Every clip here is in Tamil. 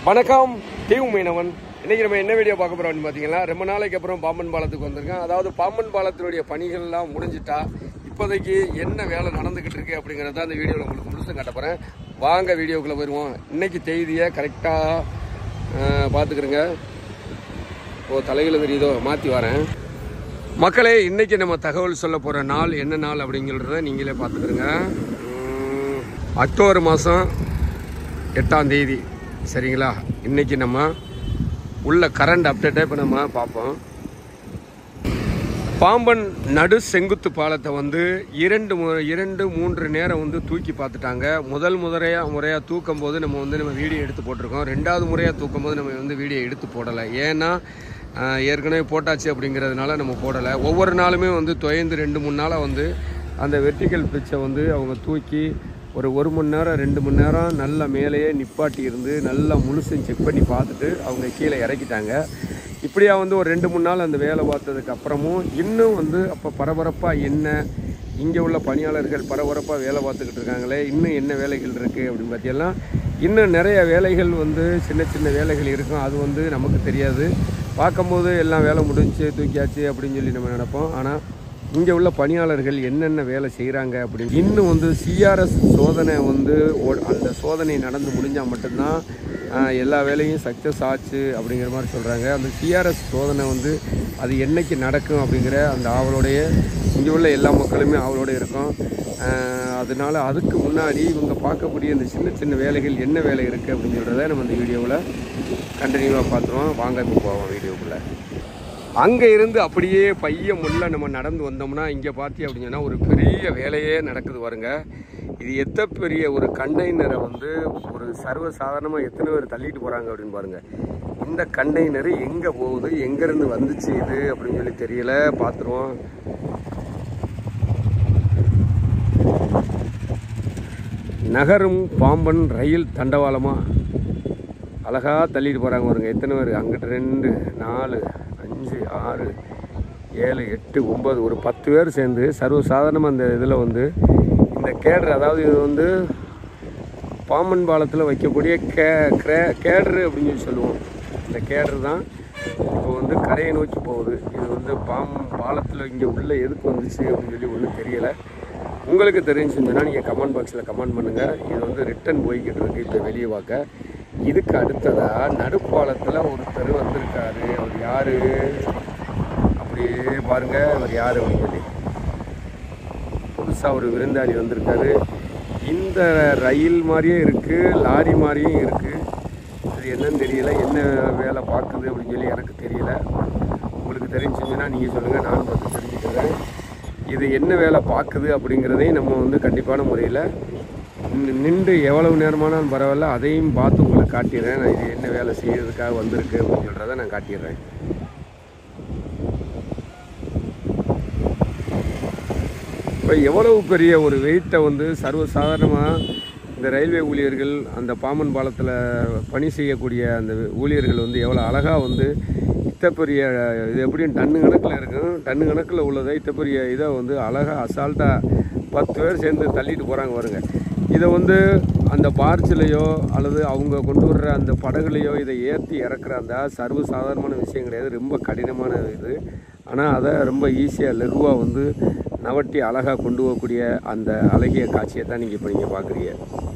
வணக்கம் தீவு மீனவன் இன்னைக்கு நம்ம என்ன வீடியோ பார்க்க போறோம்னு பார்த்தீங்கன்னா ரொம்ப நாளைக்கு அப்புறம் பாம்பன் பாலத்துக்கு வந்திருக்கேன் அதாவது பாம்பன் பாலத்தினுடைய பணிகள்லாம் முடிஞ்சிட்டா இப்போதைக்கு என்ன வேலை நடந்துகிட்டு இருக்கு அப்படிங்கறத அந்த வீடியோவில் உங்களுக்கு முழுசும் காட்ட போறேன் வாங்க வீடியோக்குள்ள போயிடுவோம் இன்னைக்கு செய்தியை கரெக்டாக பார்த்துக்கிறேங்க ஓ தலையில் தெரியுதோ மாற்றி வரேன் மக்களே இன்னைக்கு நம்ம தகவல் சொல்ல போகிற நாள் என்ன நாள் அப்படிங்கிறத நீங்களே பார்த்துக்கிறங்க உம், அக்டோபர் மாதம் எட்டாம் தேதி சரிங்களா இன்னைக்கு நம்ம உள்ள கரண்ட் அப்டேட்டை இப்போ நம்ம பார்ப்போம் பாம்பன் நடு செங்குத்து பாலத்தை வந்து இரண்டு மு- இரண்டு மூன்று நேரம் வந்து தூக்கி பார்த்துட்டாங்க முதல் முறையாக முறையாக தூக்கும் போது நம்ம வந்து நம்ம வீடியோ எடுத்து போட்டிருக்கோம் ரெண்டாவது முறையாக தூக்கும் போது நம்ம வந்து வீடியோ எடுத்து போடலை ஏன்னா ஆஹ், ஏற்கனவே போட்டாச்சு அப்படிங்கிறதுனால நம்ம போடலை ஒவ்வொரு நாளுமே வந்து தொய்ந்து ரெண்டு மூணு நாளாக வந்து அந்த வெர்டிக்கல் பிச்சை வந்து அவங்க தூக்கி ஒரு ஒரு மணி நேரம் ரெண்டு மணி நேரம் நல்லா மேலேயே நிப்பாட்டி இருந்து நல்லா முழுசும் செக் பண்ணி பார்த்துட்டு அவங்க கீழே இறக்கிட்டாங்க இப்படியா வந்து ஒரு ரெண்டு மூணு நாள் அந்த வேலை பார்த்ததுக்கு அப்புறமும் இன்னும் வந்து அப்போ பரபரப்பாக என்ன இங்கே உள்ள பணியாளர்கள் பரபரப்பாக வேலை பார்த்துக்கிட்டு இருக்காங்களே இன்னும் என்ன வேலைகள் இருக்குது அப்படின்னு பார்த்தீங்கன்னா இன்னும் நிறைய வேலைகள் வந்து சின்ன சின்ன வேலைகள் இருக்கும் அது வந்து நமக்கு தெரியாது பார்க்கும்போது எல்லாம் வேலை முடிஞ்சு தூக்கியாச்சு அப்படின்னு சொல்லி நம்ம நினைப்போம் ஆனால் இங்கே உள்ள பணியாளர்கள் என்னென்ன வேலை செய்கிறாங்க அப்படின்னு இன்னும் வந்து சிஆர்எஸ் சோதனை வந்து ஓ- அந்த சோதனை நடந்து முடிஞ்சால் மட்டும்தான் ஆஹ், எல்லா வேலையும் சக்ஸஸ் ஆச்சு அப்படிங்கிற மாதிரி சொல்கிறாங்க அந்த சிஆர்எஸ் சோதனை வந்து அது என்னைக்கு நடக்கும் அப்படிங்கிற அந்த ஆவலோடைய இங்கே உள்ள எல்லா மக்களுமே ஆவலோட இருக்கும் ஆஹ், அதனால அதுக்கு முன்னாடி இவங்க பார்க்கக்கூடிய இந்த சின்ன சின்ன வேலைகள் என்ன வேலை இருக்குது அப்படின்னு சொல்கிறத நம்ம இந்த வீடியோவில் கண்டினியூவாக பார்த்துருவோம் வாங்க இப்போ போவோம் வீடியோக்குள்ளே அங்கே இருந்து அப்படியே பைய முள்ள நம்ம நடந்து வந்தோம்னா இங்கே பார்த்தி அப்படின்னு சொன்னால் ஒரு பெரிய வேலையே நடக்குது பாருங்க இது எத்த பெரிய ஒரு கண்டெய்னரை வந்து ஒரு சர்வ சாதாரணமாக எத்தனை பேர் தள்ளிட்டு போகிறாங்க அப்படின்னு பாருங்க இந்த கண்டெய்னர் எங்கே போகுது எங்கேருந்து வந்துச்சு இது அப்படின்னு சொல்லி தெரியல பார்த்துருவோம் நகரும் பாம்பன் ரயில் தண்டவாளமாக அழகா தள்ளிட்டு போகிறாங்க பாருங்க எத்தனை பேர் அங்கிட்டு ரெண்டு நாலு அஞ்சு ஆறு ஏழு எட்டு ஒம்பது ஒரு பத்து பேர் சேர்ந்து சர்வசாதாரணமாக அந்த இதில் வந்து இந்த கேடர் அதாவது இது வந்து பாம்பன் பாலத்தில் வைக்கக்கூடிய கே கிரே கேடரு அப்படின்னு சொல்லி சொல்லுவோம் இந்த கேடர் தான் இப்போ வந்து கரையை நோக்கி போகுது இது வந்து பாம் பாலத்தில் இங்கே உள்ளே எதுக்கு வந்துச்சு அப்படின்னு சொல்லி ஒன்றும் தெரியலை உங்களுக்கு தெரிஞ்சுருந்ததுன்னா நீங்கள் கமெண்ட் பாக்ஸில் கமெண்ட் பண்ணுங்கள் இது வந்து ரிட்டன் போய்கிட்டு இருக்கு இப்போ வெளியே பார்க்க இதுக்கு அடுத்ததாக நடுப்பாலத்தில் ஒருத்தர் வந்திருக்காரு அவர் யார் அப்படியே பாருங்க அவர் யார் அப்படின்னு சொல்லி புதுசாக ஒரு விருந்தாளி வந்திருக்காரு இந்த ரயில் மாதிரியே இருக்குது லாரி மாதிரியும் இருக்குது அது என்னன்னு தெரியல என்ன வேலை பார்க்குது அப்படின்னு சொல்லி எனக்கு தெரியல உங்களுக்கு தெரிஞ்சுங்கன்னா நீங்கள் சொல்லுங்கள் நான் பார்த்து தெரிஞ்சுக்கிறேன் இது என்ன வேலை பார்க்குது அப்படிங்கிறதையும் நம்ம வந்து கண்டிப்பான முறையில் நின்று எவ்வளவு நேரமானாலும் பரவாயில்ல அதையும் பார்த்து உங்களுக்கு காட்டிடுறேன் நான் இது என்ன வேலை செய்யறதுக்காக வந்திருக்கு அப்படின்னு சொல்கிறத நான் காட்டிடுறேன் இப்போ எவ்வளவு பெரிய ஒரு வெயிட்டை வந்து சர்வசாதாரணமாக இந்த ரயில்வே ஊழியர்கள் அந்த பாம்பன் பாலத்தில் பணி செய்யக்கூடிய அந்த ஊழியர்கள் வந்து எவ்வளோ அழகாக வந்து இத்த பெரிய இது எப்படியும் டன்னு கணக்கில் இருக்கும் டன்னு கணக்கில் உள்ளதை இத்த பெரிய இதை வந்து அழகாக அசால்ட்டாக பத்து பேர் சேர்ந்து தள்ளிட்டு போகிறாங்க பாருங்க இதை வந்து அந்த பார்ச்சிலையோ அல்லது அவங்க கொண்டு வர்ற அந்த படகுலையோ இதை ஏற்றி இறக்குற அந்த சர்வ சாதாரணமான விஷயம் கிடையாது ரொம்ப கடினமான இது ஆனால் அதை ரொம்ப ஈஸியாக லகுவாக வந்து நவட்டி அழகாக கொண்டு போகக்கூடிய அந்த அழகிய காட்சியை தான் நீங்கள் இப்போ நீங்கள் பார்க்குறீங்க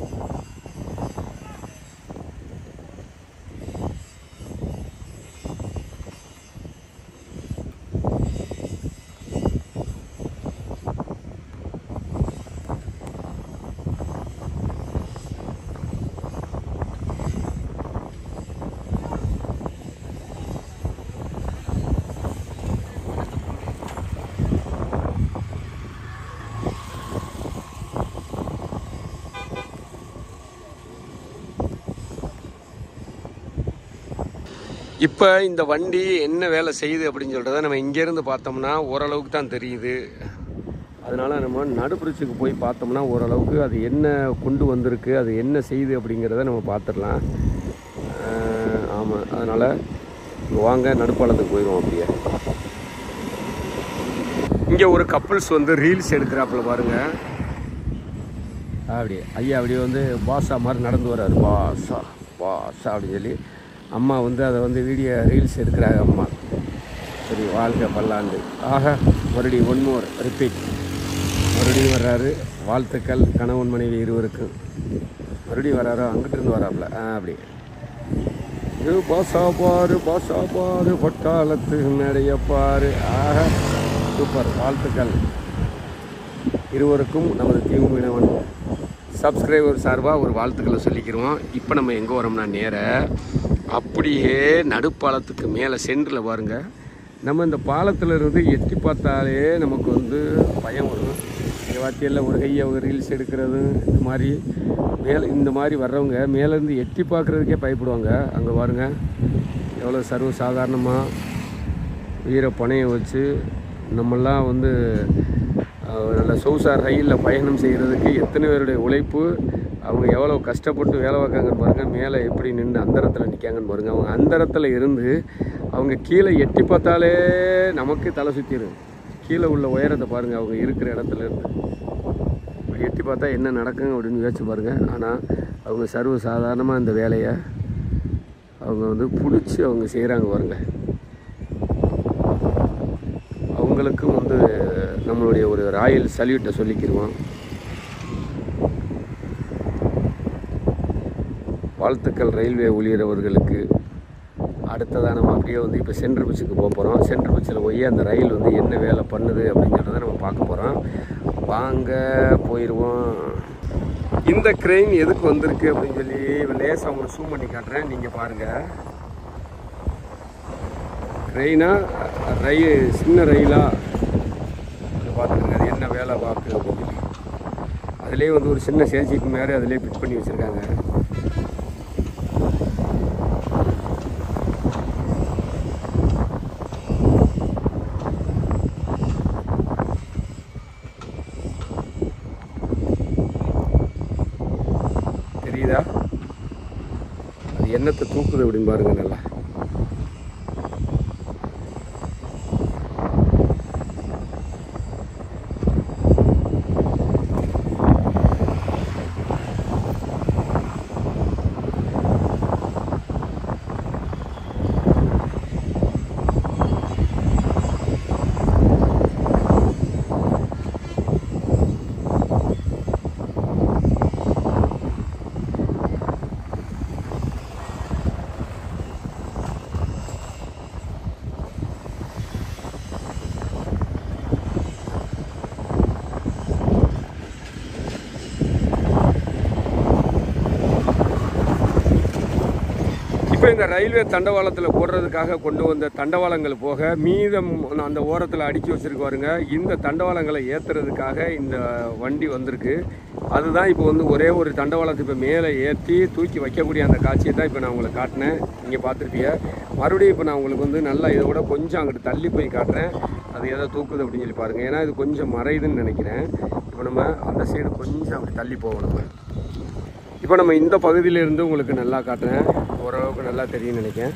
இப்போ இந்த வண்டி என்ன வேலை செய்யுது அப்படின்னு சொல்கிறத நம்ம இங்கேருந்து பார்த்தோம்னா ஓரளவுக்கு தான் தெரியுது அதனால் நம்ம நடுப்புறச்சுக்கு போய் பார்த்தோம்னா ஓரளவுக்கு அது என்ன கொண்டு வந்திருக்கு அது என்ன செய்யுது அப்படிங்கிறத நம்ம பார்த்துடலாம் ஆமாம் அதனால் வாங்க நடுப்பாலத்துக்கு போயிடுவோம் அப்படியே இங்கே ஒரு கப்புள்ஸ் வந்து ரீல்ஸ் எடுக்கிறாப்புல பாருங்க அப்படியே ஐயா அப்படியே வந்து பாஸா மாதிரி நடந்து வர்றாரு பாஸா பாஸ் பாஷா அப்படின்னு சொல்லி அம்மா வந்து அதை வந்து வீடியோ ரீல்ஸ் எடுக்கிறாங்க அம்மா சரி வாழ்க பல்லாண்டு ஆக மறுபடியும் ஒன் மோர் ரிப்பீட் மறுபடியும் வர்றாரு வாழ்த்துக்கள் கணவன் மனைவி இருவருக்கும் மறுபடியும் வர்றாரோ அங்கிட்டு இருந்து வராப்புல ஆ அப்படி இது பாசா பாரு பாசா பாரு பட்டாளத்து மேடைய பாரு ஆக சூப்பர் வாழ்த்துக்கள் இருவருக்கும் நமது தீவுமினவன் சப்ஸ்கிரைபர் சார்பாக ஒரு வாழ்த்துக்களை சொல்லிக்கிறோம் இப்போ நம்ம எங்கே வரோம்னா நேர அப்படியே நடுப்பாலத்துக்கு மேலே சென்டரில் பாருங்க நம்ம இந்த பாலத்தில் இருந்து எட்டி பார்த்தாலே நமக்கு வந்து பயம் வரும் இந்த வாத்தியில் ஒரு கையை ஒரு ரீல்ஸ் எடுக்கிறது இந்த மாதிரி மேலே இந்த மாதிரி வர்றவங்க மேலேருந்து எட்டி பார்க்குறதுக்கே பயப்படுவாங்க அங்கே பாருங்க எவ்வளோ சர்வ சாதாரணமாக உயிரை பணையம் வச்சு நம்மெல்லாம் வந்து அஹ், நல்ல சொகுசார் ரயிலில் பயணம் செய்கிறதுக்கு எத்தனை பேருடைய உழைப்பு அவங்க எவ்வளோ கஷ்டப்பட்டு வேலை பார்க்காங்கன்னு பாருங்கள் மேலே எப்படி நின்று அந்தரத்தில் நிற்காங்கன்னு பாருங்கள் அவங்க அந்தரத்தில் இருந்து அவங்க கீழே எட்டி பார்த்தாலே நமக்கு தலை சுற்றிடும் கீழே உள்ள உயரத்தை பாருங்கள் அவங்க இருக்கிற இடத்துல இருந்து இப்படி எட்டி பார்த்தா என்ன நடக்கும் அப்படின்னு யோசிச்சு பாருங்கள் ஆனால் அவங்க சர்வ சாதாரணமாக இந்த வேலையை அவங்க வந்து பிடிச்சி அவங்க செய்கிறாங்க பாருங்க அவங்களுக்கும் வந்து நம்மளுடைய ஒரு ராயல் சல்யூட்டை சொல்லிக்கிருவோம் வாழ்த்துக்கள் ரயில்வே ஊழியர் அவர்களுக்கு அடுத்ததாக நம்ம அப்படியே வந்து இப்போ சென்ட்ரல் பஸ்ஸுக்கு போக போகிறோம் சென்ட்ரல் பஸ்ஸில் போய் அந்த ரயில் வந்து என்ன வேலை பண்ணுது அப்படிங்கிறத நம்ம பார்க்க போகிறோம் வாங்க போயிடுவோம் இந்த க்ரெயின் எதுக்கு வந்திருக்கு அப்படின்னு சொல்லி லேசாக உங்களுக்கு ஜூம் பண்ணி காட்டுறேன் நீங்கள் பாருங்கள் ட்ரெயினா ரயில் சின்ன ரயிலா அதை பார்த்துருங்க அது என்ன வேலை பார்க்கு அப்படின்னு சொல்லி அதுலேயே வந்து ஒரு சின்ன சேச்சிக்கு மேலே அதிலே ஃபிட் பண்ணி வச்சுருக்காங்க தெரியுதா அது என்னத்தை தூக்குது அப்படின்னு பாருங்க நல்லா இப்போ இந்த ரயில்வே தண்டவாளத்தில் போடுறதுக்காக கொண்டு வந்த தண்டவாளங்கள் போக மீதம் அந்த ஓரத்தில் அடுக்கி வச்சிருக்கு பாருங்க இந்த தண்டவாளங்களை ஏற்றுறதுக்காக இந்த வண்டி வந்திருக்கு அதுதான் இப்போ வந்து ஒரே ஒரு தண்டவாளத்தை இப்போ மேலே ஏற்றி தூக்கி வைக்கக்கூடிய அந்த காட்சியை தான் இப்போ நான் உங்களுக்கு காட்டினேன் நீங்கள் பார்த்துருப்பீங்க மறுபடியும் இப்போ நான் உங்களுக்கு வந்து நல்லா இதை விட கொஞ்சம் அங்கிட்டு தள்ளி போய் காட்டுறேன் அது எதை தூக்குது அப்படின்னு சொல்லி பாருங்கள் ஏன்னா இது கொஞ்சம் மறையுதுன்னு நினைக்கிறேன் இப்போ நம்ம அந்த சைடு கொஞ்சம் அப்படி தள்ளி போவோம் நம்ம இப்போ நம்ம இந்த பகுதியில இருந்து உங்களுக்கு நல்லா காட்டுறேன் ஓரளவுக்கு நல்லா தெரியும்னு நினைக்கிறேன்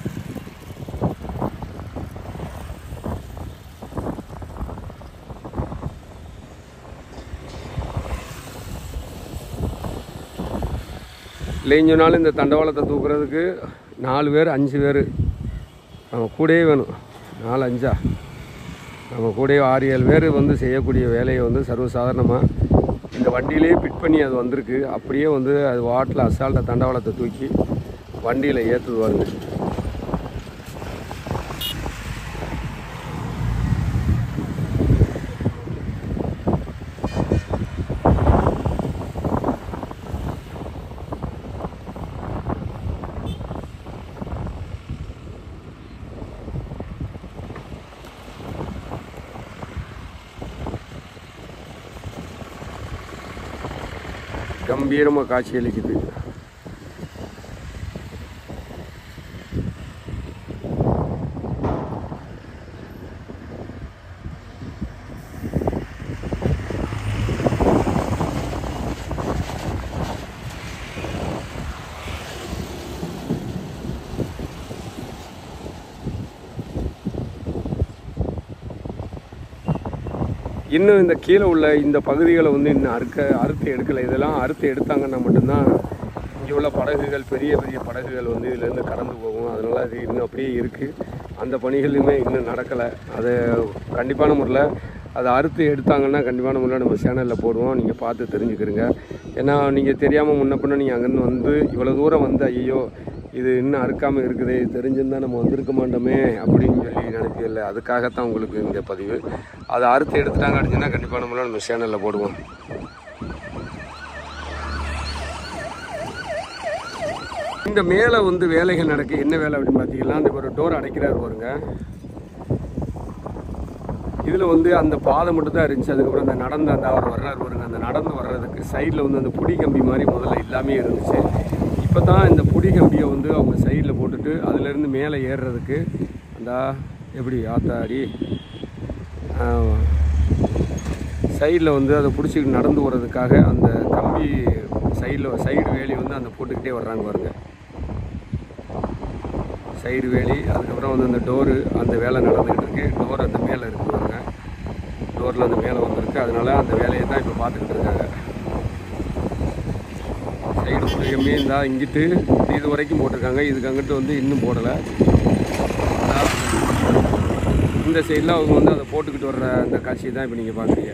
இல்லைன்னு சொன்னாலும் இந்த தண்டவாளத்தை தூக்குறதுக்கு நாலு பேர் அஞ்சு பேர் நம்ம கூடயே வேணும் நாலு அஞ்சா நம்ம கூடயே ஆறு ஏழு பேர் வந்து செய்யக்கூடிய வேலையை வந்து சர்வசாதாரணமாக இந்த வண்டியிலேயே ஃபிட் பண்ணி அது வந்திருக்கு அப்படியே வந்து அது வாட்டில் அசால்ட்டை தண்டவாளத்தை தூக்கி வண்டியில் ஏற்றுவாருங்க கம்பீரமாக காட்சியளிக்குது இன்னும் இந்த கீழே உள்ள இந்த பகுதிகளை வந்து இன்னும் அறுக்க அறுத்து எடுக்கலை இதெல்லாம் அறுத்து எடுத்தாங்கன்னா மட்டும்தான் இங்கே உள்ள படகுகள் பெரிய பெரிய படகுகள் வந்து இதுலேருந்து கடந்து போகும் அதனால் அது இன்னும் அப்படியே இருக்குது அந்த பணிகளுமே இன்னும் நடக்கலை அது கண்டிப்பான முறையில் அதை அறுத்து எடுத்தாங்கன்னா கண்டிப்பான முறையில் நம்ம சேனலில் போடுவோம் நீங்கள் பார்த்து தெரிஞ்சுக்கிறீங்க ஏன்னா நீங்கள் தெரியாமல் முன்ன பின்ன நீங்கள் அங்கேருந்து வந்து இவ்வளோ தூரம் வந்து ஐயோ இது இன்னும் அறுக்காமல் இருக்குது இது தெரிஞ்சிருந்தா நம்ம வந்திருக்க மாட்டோமே அப்படின்னு சொல்லி நினைக்கல அதுக்காகத்தான் உங்களுக்கு இந்த பதிவு அதை அறுத்து எடுத்துட்டாங்க அப்படின்னா கண்டிப்பான முறையில் நம்ம சேனலில் போடுவோம் இந்த மேலே வந்து வேலைகள் நடக்கு என்ன வேலை அப்படின்னு பார்த்தீங்கன்னா அந்த ஒரு டோர் அடைக்கிறாரு பாருங்க இதில் வந்து அந்த பாதை மட்டும் தான் இருந்துச்சு அதுக்கப்புறம் அந்த நடந்து அந்த அவர் வர்றாரு பாருங்க அந்த நடந்து வர்றதுக்கு சைடில் வந்து அந்த புடி கம்பி மாதிரி முதல்ல எல்லாமே இருந்துச்சு இப்போ தான் இந்த புடி கம்பியை வந்து அவங்க சைடில் போட்டுட்டு அதுலேருந்து மேலே ஏறுறதுக்கு அந்த எப்படி ஆத்தாடி சைடில் வந்து அதை பிடிச்சிக்கிட்டு நடந்து போகிறதுக்காக அந்த கம்பி சைடில் சைடு வேலி வந்து அந்த போட்டுக்கிட்டே வர்றாங்க பாருங்க சைடு வேலி அதுக்கப்புறம் வந்து அந்த டோரு அந்த வேலை நடந்துகிட்டு இருக்கு டோர் அந்த மேலே இருக்கு பாருங்க டோரில் அந்த மேலே வந்திருக்கு அதனால அந்த வேலையை தான் இப்போ பார்த்துக்கிட்டு இருக்காங்க சைடு ஃபுல்லுமே இருந்தா இங்கிட்டு இது வரைக்கும் போட்டிருக்காங்க இதுக்கு அங்கிட்டு வந்து இன்னும் போடலை இந்த சைடில் அவங்க வந்து அதை போட்டுக்கிட்டு வர்ற அந்த காட்சியை தான் இப்போ நீங்கள் பார்க்குறீங்க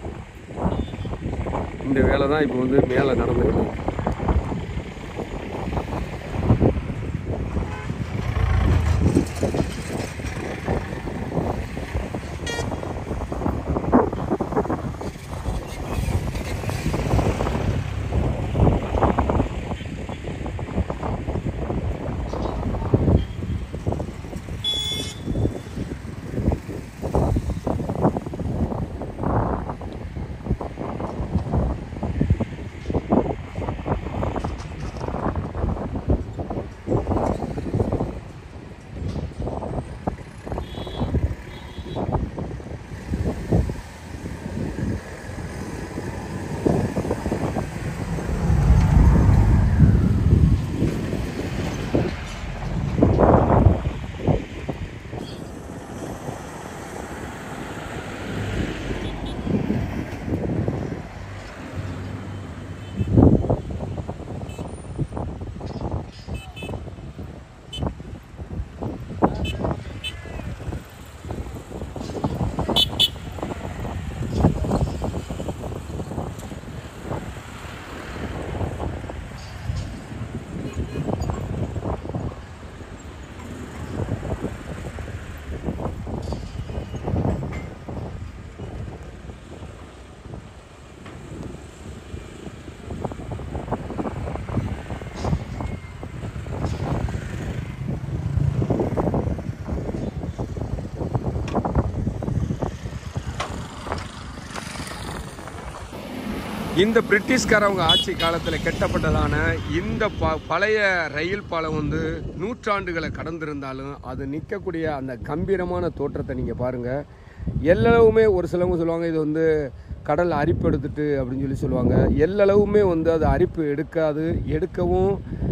இந்த வேலை தான் இப்போ வந்து மேலே நடந்துக்கிட்டு இருக்கு. இந்த பிரிட்டிஷ்காரவங்க ஆட்சி காலத்தில் கட்டப்பட்டதான இந்த ப பழைய ரயில் பாலம் வந்து நூற்றாண்டுகளை கடந்திருந்தாலும் அது நிற்கக்கூடிய அந்த கம்பீரமான தோற்றத்தை நீங்கள் பாருங்கள் எல்லளவுமே ஒரு சிலவங்க சொல்லுவாங்க இது வந்து கடல் அரிப்பு எடுத்துட்டு அப்படின்னு சொல்லி சொல்லுவாங்க எல்லளவுமே வந்து அது அரிப்பு எடுக்காது எடுக்கவும்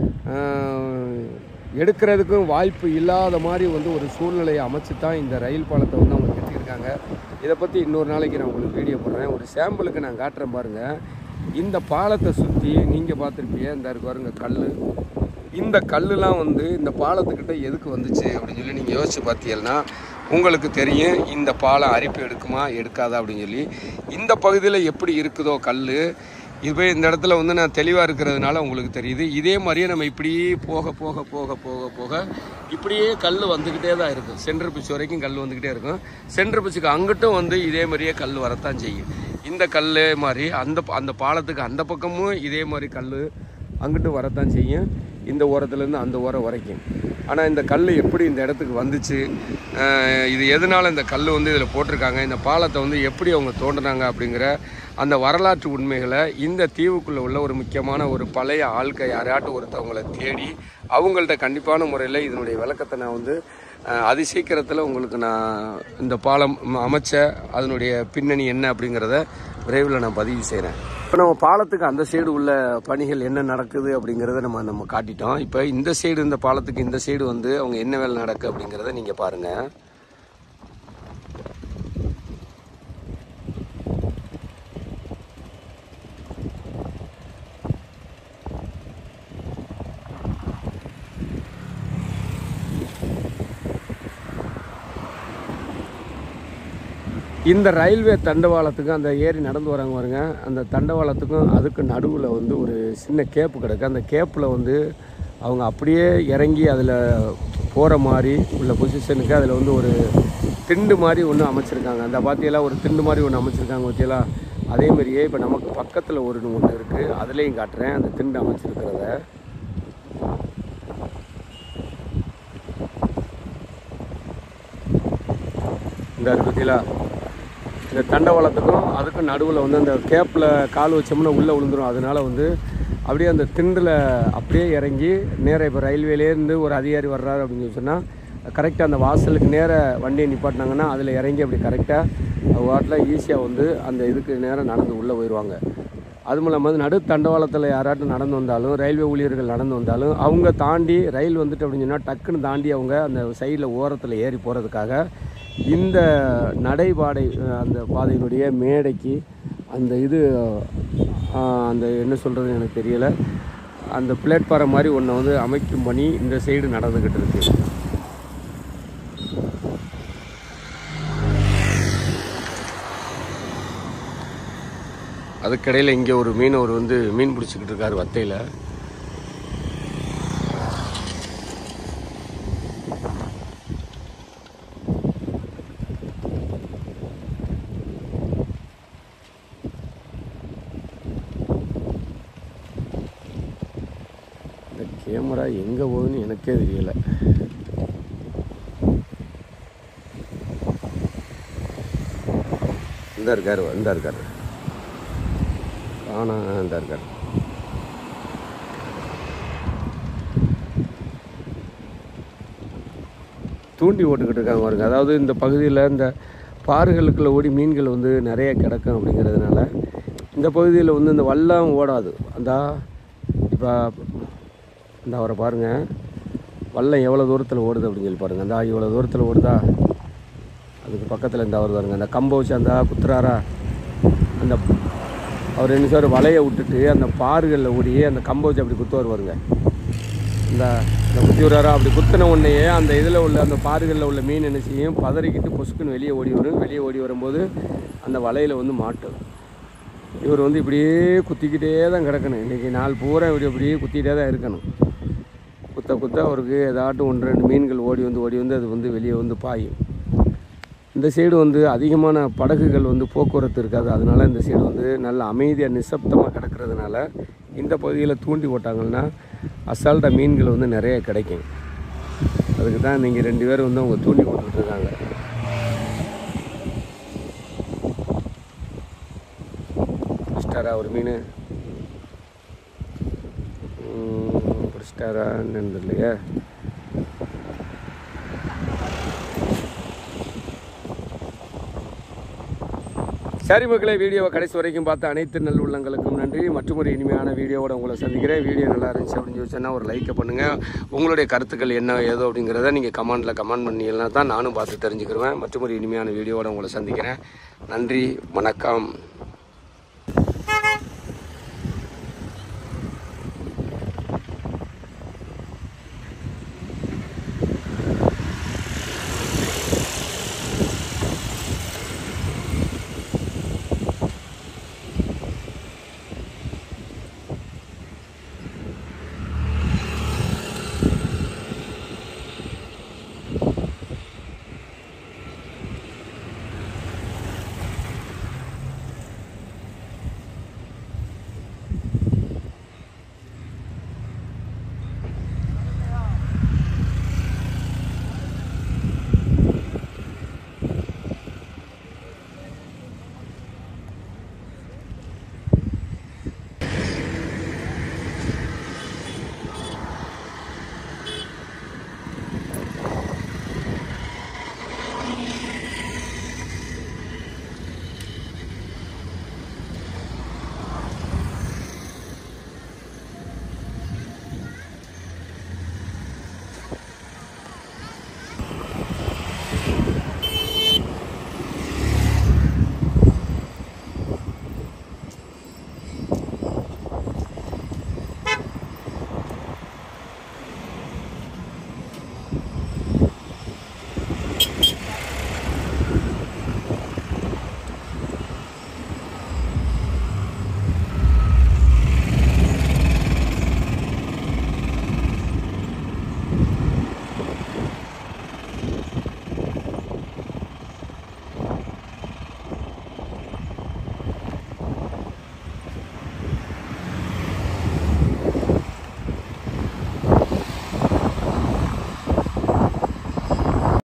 ஆஹ், எடுக்கிறதுக்கும் வாய்ப்பு இல்லாத மாதிரி வந்து ஒரு சூழ்நிலையை அமைச்சு தான் இந்த ரயில் பாலத்தை வந்து அவங்க கட்டியிருக்காங்க இதை பற்றி இன்னொரு நாளைக்கு நான் உங்களுக்கு வீடியோ போடுறேன் ஒரு சாம்பிளுக்கு நான் காட்டுறேன் பாருங்கள் இந்த பாலத்தை சுற்றி நீங்கள் பார்த்துருப்பீங்க இந்த இருக்கு பாருங்க கல் இந்த கல்லுலாம் வந்து இந்த பாலத்துக்கிட்ட எதுக்கு வந்துச்சு அப்படின்னு சொல்லி நீங்கள் யோசிச்சு பார்த்தீங்கன்னா உங்களுக்கு தெரியும் இந்த பாலம் அரிப்பு எடுக்குமா எடுக்காதா அப்படின்னு சொல்லி இந்த பகுதியில் எப்படி இருக்குதோ கல் இப்போ இந்த இடத்துல வந்து நான் தெளிவாக இருக்கிறதுனால உங்களுக்கு தெரியுது இதே மாதிரியே நம்ம இப்படியே போக போக போக போக போக இப்படியே கல் வந்துக்கிட்டே தான் இருக்கும் சென்ட்ரு பிச்சு வரைக்கும் கல் வந்துக்கிட்டே இருக்கும் சென்ட்ரு பிச்சுக்கு அங்கிட்டும் வந்து இதே மாதிரியே கல் வரத்தான் செய்யும் இந்த கல் மாதிரி அந்த அந்த பாலத்துக்கு அந்த பக்கமும் இதே மாதிரி கல் அங்கிட்டு வரத்தான் செய்யும் இந்த ஓரத்துலேருந்து அந்த ஓரம் வரைக்கும் ஆனால் இந்த கல் எப்படி இந்த இடத்துக்கு வந்துச்சு அஹ் இது எதனால் இந்த கல் வந்து இதில் போட்டிருக்காங்க இந்த பாலத்தை வந்து எப்படி அவங்க தோண்டினாங்க அப்படிங்கிற அந்த வரலாற்று உண்மைகளை இந்த தீவுக்குள்ளே உள்ள ஒரு முக்கியமான ஒரு பழைய ஆட்கள் யாரையாட்டும் ஒருத்தவங்களை தேடி அவங்கள்ட்ட கண்டிப்பான முறையில் இதனுடைய விளக்கத்தை நான் வந்து அஹ், அதி சீக்கிரத்தில் உங்களுக்கு நான் இந்த பாலம் ம- அமைச்ச அதனுடைய பின்னணி என்ன அப்படிங்கிறத விரைவில் நான் பதிவு செய்கிறேன் இப்போ நம்ம பாலத்துக்கு அந்த சைடு உள்ள பணிகள் என்ன நடக்குது அப்படிங்கிறத நம்ம நம்ம காட்டிட்டோம் இப்போ இந்த சைடு இந்த பாலத்துக்கு இந்த சைடு வந்து அவங்க என்ன வேலை நடக்கு அப்படிங்கிறத நீங்கள் பாருங்கள் இந்த ரயில்வே தண்டவாளத்துக்கும் அந்த ஏறி நடந்து வராங்க பாருங்க அந்த தண்டவாளத்துக்கும் அதுக்கு நடுவில் வந்து ஒரு சின்ன கேப்பு கிடக்கு அந்த கேப்பில் வந்து அவங்க அப்படியே இறங்கி அதில் போகிற மாதிரி உள்ள பொசிஷனுக்கு அதில் வந்து ஒரு திண்டு மாதிரி ஒன்று அமைச்சிருக்காங்க அந்த பாத்தியெல்லாம் ஒரு திண்டு மாதிரி ஒன்று அமைச்சிருக்காங்க பற்றியெல்லாம் அதே மாதிரியே இப்போ நமக்கு பக்கத்தில் ஒரு ஒன்று இருக்குது அதுலேயும் காட்டுறேன் அந்த திண்டு அமைச்சிருக்கிறத இந்த இருக்கு பற்றியலா இந்த தண்டவாளத்துக்கும் அதுக்கும் நடுவில் வந்து அந்த கேப்பில் கால் வச்சோம்னா உள்ளே விழுந்துரும் அதனால வந்து அப்படியே அந்த திண்டில் அப்படியே இறங்கி நேராக இப்போ ரயில்வேலேருந்து ஒரு அதிகாரி வர்றாரு அப்படின்னு சொல்லி சொன்னால் கரெக்டாக அந்த வாசலுக்கு நேர வண்டியை நிப்பாட்டினாங்கன்னா அதில் இறங்கி அப்படி கரெக்டாக வாட்டில் ஈஸியாக வந்து அந்த இதுக்கு நேரம் நடந்து உள்ளே போயிடுவாங்க அதுவும் இல்லாமல் நடு தண்டவாளத்தில் யாராட்டும் நடந்து வந்தாலும் ரயில்வே ஊழியர்கள் நடந்து வந்தாலும் அவங்க தாண்டி ரயில் வந்துட்டு அப்படின்னு சொன்னால் டக்குன்னு தாண்டி அவங்க அந்த சைடில் ஓரத்தில் ஏறி போகிறதுக்காக இந்த நடைபாதை அஹ், அந்த பாதையினுடைய மேடைக்கு அந்த இது அஹ், அந்த என்ன சொல்கிறது எனக்கு தெரியலை அந்த பிளேட்ஃபாரம் மாதிரி ஒன்றை வந்து அமைக்கும் பணி இந்த சைடு நடந்துக்கிட்டு இருக்கு அதுக்கடையில் இங்கே ஒரு மீனவர் வந்து மீன் பிடிச்சிக்கிட்டு இருக்காரு வத்தையில் இந்த கேமரா எங்கே போகுதுன்னு எனக்கே தெரியல இந்த இருக்காரு இந்த இருக்காரு காணா இந்த இருக்காரு தூண்டி ஓட்டுக்கிட்டு இருக்காங்க பாருங்க அதாவது இந்த பகுதியில் இந்த பாறுகளுக்குள்ள ஓடி மீன்கள் வந்து நிறைய கிடக்கும் அப்படிங்கிறதுனால இந்த பகுதியில் வந்து இந்த வல்லம் ஓடாது அந்த இப்போ இந்த அவரை பாருங்கள் வல்லம் எவ்வளோ தூரத்தில் ஓடுது அப்படின்னு சொல்லி பாருங்கள் அந்த இவ்வளோ தூரத்தில் ஓடுதா அதுக்கு பக்கத்தில் இந்த அவர் பாருங்க அந்த கம்பை வச்சு அந்த குத்துறாரா அந்த அவர் என்ன சார் வலையை விட்டுட்டு அந்த பாறுகளில் ஓடி அந்த கம்பை வச்சு அப்படி குத்துவார் பாருங்க இந்த இந்த குத்தி விடுறாரா அப்படி குத்தின உடனேயே அந்த இதில் உள்ள அந்த பாறுகளில் உள்ள மீன் என்ன செய்யும் பதறிக்கிட்டு பொசுக்குன்னு வெளியே ஓடி வரும் வெளியே ஓடி வரும்போது அந்த வலையில் வந்து மாட்டும் இவர் வந்து இப்படியே குத்திக்கிட்டே தான் கிடக்கணும் இன்றைக்கி நாள் பூரா இப்படி அப்படியே குத்திக்கிட்டே தான் இருக்கணும் குத்த குத்த அவருக்கு ஏதாட்டும் ஒன்று ரெண்டு மீன்கள் ஓடி வந்து ஓடி வந்து அது வந்து வெளியே வந்து பாயும் இந்த சைடு வந்து அதிகமான படகுகள் வந்து போக்குவரத்து இருக்காது அதனால இந்த சைடு வந்து நல்ல அமைதியாக நிசப்தமாக கிடக்கிறதுனால இந்த பகுதியில் தூண்டி போட்டாங்கன்னா அசால்ட்டாக மீன்கள் வந்து நிறைய கிடைக்கும் அதுக்கு தான் நீங்கள் ரெண்டு பேரும் வந்து அவங்க தூண்டி போட்டுக்கிட்டு இருக்காங்க பிடிச்சிட்டாரா ஒரு மீன் ம், பிடிச்சிட்டாரா என்னன்னு தெரியலையே சரி மக்களே வீடியோவை கடைசி வரைக்கும் பார்த்த அனைத்து நல் உள்ளங்களுக்கும் நன்றி மற்றும் ஒரு இனிமையான வீடியோவோட உங்களை சந்திக்கிறேன் வீடியோ நல்லா இருந்துச்சு அப்படின்னு சொல்லி சொன்னால் ஒரு லைக்கை பண்ணுங்கள் உங்களுடைய கருத்துக்கள் என்ன ஏதோ அப்படிங்கிறத நீங்கள் கமெண்டில் கமெண்ட் பண்ணீங்கன்னா தான் நானும் பார்த்து தெரிஞ்சுக்கிருவேன் மற்றும் ஒரு இனிமையான வீடியோவோட உங்களை சந்திக்கிறேன் நன்றி வணக்கம்